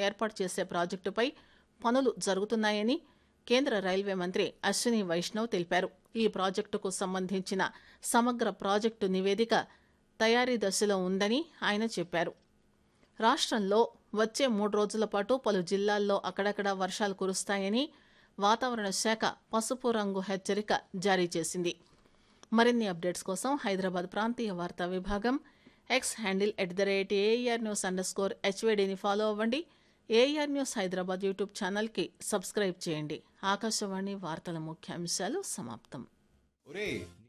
ఏర్పాటు చేసే ప్రాజెక్టుపై పనులు జరుగుతున్నాయని కేంద్ర రైల్వే మంత్రి అశ్విని వైష్ణవ్ తెలిపారు ఈ ప్రాజెక్టుకు సంబంధించిన సమగ్ర ప్రాజెక్టు నివేదిక తయారీ దశలో ఉందని ఆయన చెప్పారు రాష్ట్రంలో వచ్చే మూడు రోజుల పాటు పలు జిల్లాల్లో అక్కడక్కడ వర్షాలు కురుస్తాయని వాతావరణ శాఖ పసుపు రంగు హెచ్చరిక జారీ చేసింది మరిన్ని అప్డేట్స్ కోసం హైదరాబాద్ ప్రాంతీయ వార్తా విభాగం X handle at the rate AR news underscore హెచ్వేడిని ఫాలో అవ్వండి ఏఆర్ న్యూస్ హైదరాబాద్ యూట్యూబ్ ఛానల్కి సబ్స్క్రైబ్ చేయండి ఆకాశవాణి వార్తల ముఖ్యాంశాలు సమాప్తం ఒరే